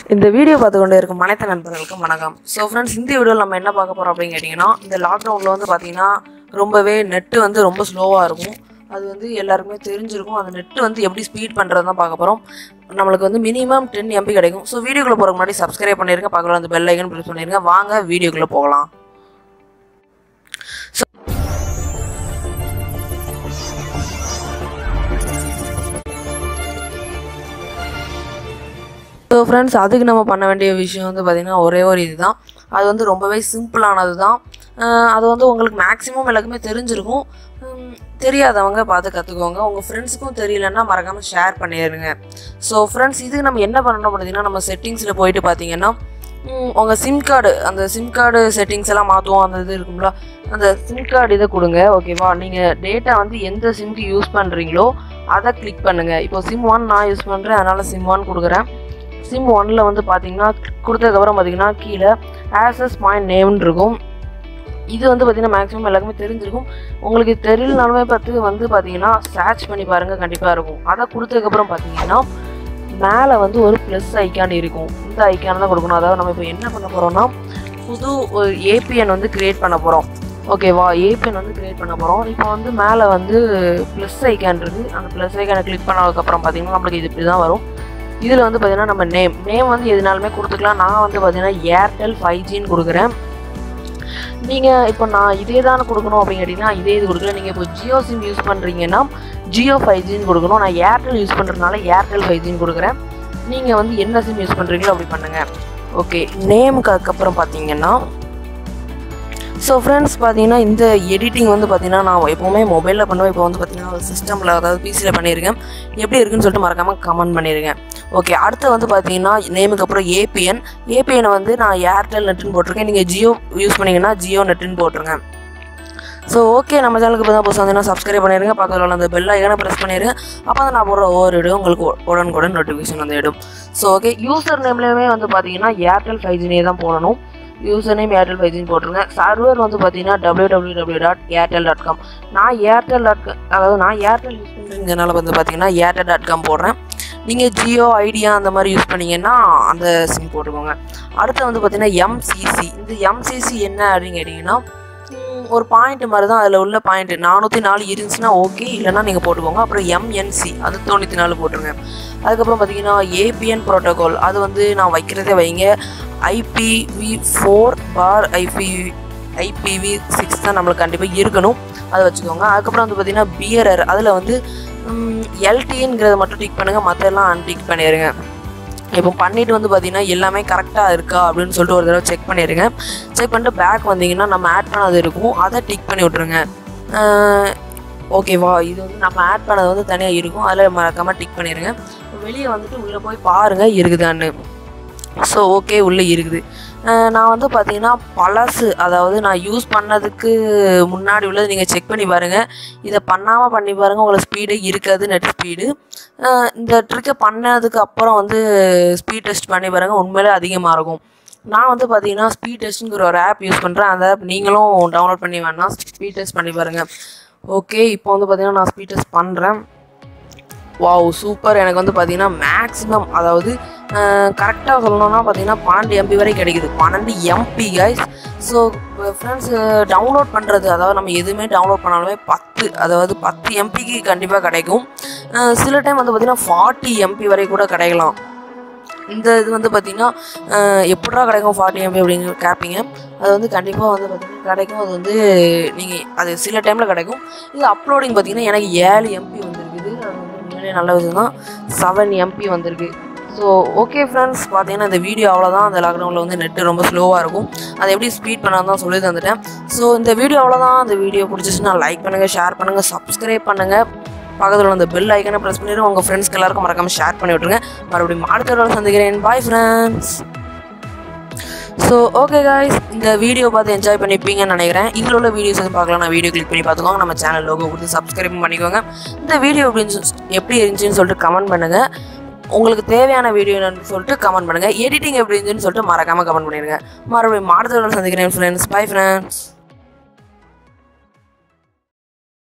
இந்த வீடியோ பார்த்து கொண்டு இருக்கும் அனைத்து நண்பர்களுக்கும் வணக்கம் ஸோ ஃப்ரெண்ட்ஸ் இந்த வீடியோவில் நம்ம என்ன பார்க்க போகிறோம் அப்படின்னு கேட்டிங்கன்னா இந்த லாக்டவுனில் வந்து பார்த்தீங்கன்னா ரொம்பவே நெட்டு வந்து ரொம்ப ஸ்லோவாக இருக்கும் அது வந்து எல்லாருக்குமே தெரிஞ்சிருக்கும் அந்த நெட்டு வந்து எப்படி ஸ்பீட் பண்ணுறது தான் பார்க்க போகிறோம் நம்மளுக்கு வந்து மினிமம் டென் எம்பி கிடைக்கும் ஸோ வீடியோக்குள்ளே போகிறதுக்கு முன்னாடி சப்ஸ்கிரைப் பண்ணிருங்க பக்கத்தில் அந்த பெல் ஐக்கன் ப்ரெஸ் பண்ணிருங்க வாங்க வீடியோக்குள்ளே போகலாம் ஸோ ஃப்ரெண்ட்ஸ் அதுக்கு நம்ம பண்ண வேண்டிய விஷயம் வந்து பார்த்திங்கன்னா ஒரே ஒரு இதுதான் அது வந்து ரொம்பவே சிம்பிளானது தான் அஹ் அது வந்து உங்களுக்கு மேக்ஸிமம் எல்லாருக்குமே தெரிஞ்சிருக்கும் உம், தெரியாதவங்க பார்த்து கற்றுக்கோங்க உங்கள் ஃப்ரெண்ட்ஸுக்கும் தெரியலன்னா மறக்காமல் ஷேர் பண்ணிடுங்க ஸோ ஃப்ரெண்ட்ஸ் இதுக்கு நம்ம என்ன பண்ணணும் பார்த்தீங்கன்னா நம்ம செட்டிங்ஸில் போயிட்டு பார்த்தீங்கன்னா உம், உங்கள் சிம் கார்டு அந்த சிம் கார்டு செட்டிங்ஸ் எல்லாம் மாற்றுவோம் அந்த இது இருக்கும்ல அந்த சிம் கார்டு இதை கொடுங்க ஓகேவா நீங்கள் டேட்டா வந்து எந்த சிம்க்கு யூஸ் பண்ணுறீங்களோ அதை கிளிக் பண்ணுங்கள் இப்போ சிம் ஒன் நான் யூஸ் பண்ணுறேன் அதனால் சிம் ஒன் கொடுக்குறேன் சிம் ஒன்ல வந்து பார்த்தீங்கன்னா கொடுத்ததுக்கப்புறம் பார்த்தீங்கன்னா கீழே ஆசஸ் பாயிண்ட் நேம்னு இருக்கும் இது வந்து பார்த்தீங்கன்னா மேக்ஸிமம் எல்லாருக்குமே தெரிஞ்சிருக்கும் உங்களுக்கு தெரியலனாலுமே பார்த்து வந்து பார்த்தீங்கன்னா சர்ச் பண்ணி பாருங்கள் கண்டிப்பாக இருக்கும் அதை கொடுத்ததுக்கப்புறம் பார்த்தீங்கன்னா மேலே வந்து ஒரு ப்ளஸ் ஐக்கான் இருக்கும் இந்த ஐக்கான் தான் கொடுக்கணும் அதாவது நம்ம இப்போ என்ன பண்ண போகிறோம்னா புது ஒரு ஏபிஎன் வந்து கிரியேட் பண்ண போகிறோம் ஓகேவா ஏபிஎன் வந்து கிரியேட் பண்ண போகிறோம் இப்போ வந்து மேலே வந்து ப்ளஸ் ஐக்கான் இருக்குது அந்த ப்ளஸ் ஐக்கானை கிளிக் பண்ணதுக்கப்புறம் பார்த்தீங்கன்னா நம்மளுக்கு இது இப்படி தான் வரும் இதில் வந்து பார்த்தீங்கன்னா நம்ம நேம் நேம் வந்து எதுனாலுமே கொடுத்துக்கலாம் நான் வந்து பார்த்தீங்கன்னா ஏர்டெல் ஃபைவ் ஜின்னு கொடுக்குறேன் நீங்கள் இப்போ நான் இதே தானே கொடுக்கணும் அப்படின்னு கேட்டிங்கன்னா இதே இது கொடுக்கல நீங்கள் இப்போ ஜியோ சிம் யூஸ் பண்ணுறீங்கன்னா ஜியோ ஃபைவ் ஜின்னு கொடுக்கணும் நான் ஏர்டெல் யூஸ் பண்ணுறதுனால ஏர்டெல் ஃபைவ் ஜின்னு கொடுக்குறேன் நீங்கள் வந்து என்ன சிம் யூஸ் பண்ணுறீங்களோ அப்படி பண்ணுங்கள் ஓகே நேமுக்கு அதுக்கப்புறம் பார்த்தீங்கன்னா ஸோ ஃப்ரெண்ட்ஸ் பார்த்தீங்கன்னா இந்த எடிட்டிங் வந்து பார்த்தீங்கன்னா நான் எப்போவுமே மொபைலில் பண்ணுவேன் இப்போ வந்து பார்த்தீங்கன்னா சிஸ்டமில் அதாவது பிசியில் பண்ணியிருக்கேன் எப்படி இருக்குன்னு சொல்லிட்டு மறக்காமல் கமெண்ட் பண்ணியிருக்கேன் ஓகே அடுத்து வந்து பார்த்தீங்கன்னா நேமுக்கு அப்புறம் ஏபிஎன் ஏபிஎனை வந்து நான் ஏர்டெல் நெட்டுன்னு போட்டிருக்கேன் நீங்கள் ஜியோ யூஸ் பண்ணீங்கன்னா ஜியோ நெட்டுன்னு போட்டுருங்க ஸோ ஓகே நம்ம சேனலுக்கு இப்போ தான் புதுசாக வந்தீங்கன்னா சப்ஸ்கிரைப் பண்ணிடுங்க பக்கத்தில் உள்ள அந்த பெல் ஐக்கனை ப்ரெஸ் பண்ணிடுங்க அப்போ தான் நான் போடுற ஒவ்வொரு வீடியோ உங்களுக்கு உடனுக்குடன் நோட்டிஃபிகேஷன் வந்து இடும் ஸோ ஓகே யூசர் நேம்லேயுமே வந்து பார்த்தீங்கன்னா ஏர்டெல் ஃபைவ் ஜினே தான் போடணும் யூசர் நேம் ஏர்டெல் ஃபைவ் ஜின்னு போட்டுருங்க சர்வர் வந்து பார்த்தீங்கன்னா W W W dot Airtel dot com நான் ஏர்டெல் டாட் அதாவது நான் ஏர்டெல் யூஸ் பண்ணுறதுனால வந்து பார்த்தீங்கன்னா ஏர்டெல் டாட் காம் போடுறேன் நீங்கள் ஜியோ ஐடியா அந்த மாதிரி யூஸ் பண்ணீங்கன்னா அந்த சிம் போட்டுக்கோங்க அடுத்து வந்து பார்த்தீங்கன்னா எம்சிசி இந்த எம்சிசி என்ன அப்படின்னு கேட்டிங்கன்னா ம், ஒரு பாயிண்ட் மாதிரி தான் அதில் உள்ள பாயிண்ட் நானூற்றி நாலு இருந்துச்சுன்னா ஓகே இல்லைன்னா நீங்கள் போட்டுக்கோங்க அப்புறம் எம்என்சி அது தொண்ணூற்றி நாலு போட்டுருங்க அதுக்கப்புறம் பார்த்தீங்கன்னா ஏபிஎன் ப்ரோட்டோகால் அது வந்து நான் வைக்கிறதே வைங்க ஐபிவி ஃபோர் பார் ஐபி ஐபிவி சிக்ஸ் தான் நம்மளுக்கு கண்டிப்பாக இருக்கணும் அதை வச்சுக்கோங்க அதுக்கப்புறம் வந்து பார்த்தீங்கன்னா பியரர் அதில் வந்து எல்டிங்கிறத மட்டும் டிக் பண்ணுங்கள் மற்றெல்லாம் அன்டிக் பண்ணிடுங்க இப்போ பண்ணிட்டு வந்து பார்த்தீங்கன்னா எல்லாமே கரெக்டாக இருக்கா அப்படின்னு சொல்லிட்டு ஒரு தடவை செக் பண்ணிடுங்க செக் பண்ணிட்டு பேக் வந்தீங்கன்னா நம்ம ஆட் பண்ணது இருக்கும் அதை டிக் பண்ணி விட்ருங்க அஹ், ஓகேவா இது வந்து நம்ம ஆட் பண்ணது வந்து தனியாக இருக்கும் அதில் மறக்காமல் டிக் பண்ணிடுங்க வெளியே வந்துட்டு உள்ளே போய் பாருங்கள் இருக்குதான்னு ஸோ ஓகே உள்ளே இருக்குது அஹ் நான் வந்து பார்த்தீங்கன்னா பழசு அதாவது நான் யூஸ் பண்ணதுக்கு முன்னாடி உள்ளது நீங்கள் செக் பண்ணி பாருங்கள் இதை பண்ணாமல் பண்ணி பாருங்கள் உங்களுக்கு ஸ்பீடு இருக்காது நெட் ஸ்பீடு இந்த ட்ரிக்கை பண்ணதுக்கு அப்புறம் வந்து ஸ்பீட் டெஸ்ட் பண்ணி பாருங்கள் உண்மையிலே அதிகமாக இருக்கும் நான் வந்து பார்த்தீங்கன்னா ஸ்பீட் டெஸ்ட்டுங்கிற ஒரு ஆப் யூஸ் பண்ணுறேன் அந்த ஆப் நீங்களும் டவுன்லோட் பண்ணி வேணாம் ஸ்பீட் டெஸ்ட் பண்ணி பாருங்கள் ஓகே இப்போ வந்து பார்த்தீங்கன்னா நான் ஸ்பீட் டெஸ்ட் பண்ணுறேன் வாவ் சூப்பர் எனக்கு வந்து பார்த்தீங்கன்னா மேக்ஸிமம் அதாவது கரெக்டாக சொல்லணும்னா பார்த்தீங்கன்னா பன்னெண்டு எம்பி வரை கிடைக்குது பன்னெண்டு MB guys so friends download பண்ணுறது அதாவது நம்ம எதுவுமே டவுன்லோட் பண்ணாலுமே பத்து அதாவது பத்து எம்பிக்கு கண்டிப்பாக கிடைக்கும் அஹ் சில டைம் வந்து பார்த்தீங்கன்னா ஃபார்ட்டி எம்பி வரை கூட கிடைக்கலாம் இந்த இது வந்து பார்த்தீங்கன்னா எப்படா கிடைக்கும் ஃபார்ட்டி எம்பி அப்படின்னு கேட்பீங்க அது வந்து கண்டிப்பாக வந்து பார்த்தீங்கன்னா கிடைக்கும் அது வந்து நீங்கள் அது சில டைமில் கிடைக்கும் இது அப்லோடிங் பார்த்தீங்கன்னா எனக்கு ஏழு எம்பி வந்திருக்குது அது வந்து உண்மையிலேயே நல்ல விஷயம் தான் செவன் எம்பி வந்திருக்கு ஸோ ஓகே ஃப்ரெண்ட்ஸ் பார்த்தீங்கன்னா இந்த வீடியோ அவ்வளோதான் அந்த லாக்டவுனில் வந்து நெட்டு ரொம்ப ஸ்லோவாக இருக்கும் அதை எப்படி ஸ்பீட் பண்ணால் தான் சொல்லி தந்துட்டேன் ஸோ இந்த வீடியோ அவ்வளோதான் இந்த வீடியோ பிடிச்சிச்சுன்னா லைக் பண்ணுங்கள் ஷேர் பண்ணுங்கள் சப்ஸ்கிரைப் பண்ணுங்கள் பக்கத்தில் உள்ள அந்த பெல் ஐக்கனை ப்ரெஸ் பண்ணிடுங்க உங்கள் ஃப்ரெண்ட்ஸ்க்கு எல்லாருக்கும் மறக்காமல் ஷேர் பண்ணி விட்ருங்க மறுபடியும் அடுத்த தடவை சந்திக்கிறேன் bye friends so okay guys இந்த வீடியோ பார்த்து என்ஜாய் பண்ணிப்பீங்கன்னு நினைக்கிறேன் இதில் உள்ள வீடியோஸ் எதுவும் பார்க்கலாம் நான் வீடியோ கிளிக் பண்ணி பார்த்துக்கோங்க நம்ம சேனல் லோகோ கொடுத்து சப்ஸ்கிரைப் பண்ணிக்கோங்க இந்த வீடியோ அப்படின்னு எப்படி இருந்துச்சுன்னு சொல்லிட்டு கமெண்ட் பண்ணுங்கள் உங்களுக்கு தேவையான வீடியோ என்னன்னு சொல்லிட்டு கமெண்ட் பண்ணுங்கள் எடிட்டிங் எப்படி இருந்துச்சுன்னு சொல்லிட்டு மறக்காமல் கமெண்ட் பண்ணிடுங்க மறுபடியும் அடுத்த தடவை சந்திக்கிறேன் ஃப்ரெண்ட்ஸ் பை ஃப்ரெண்ட்ஸ்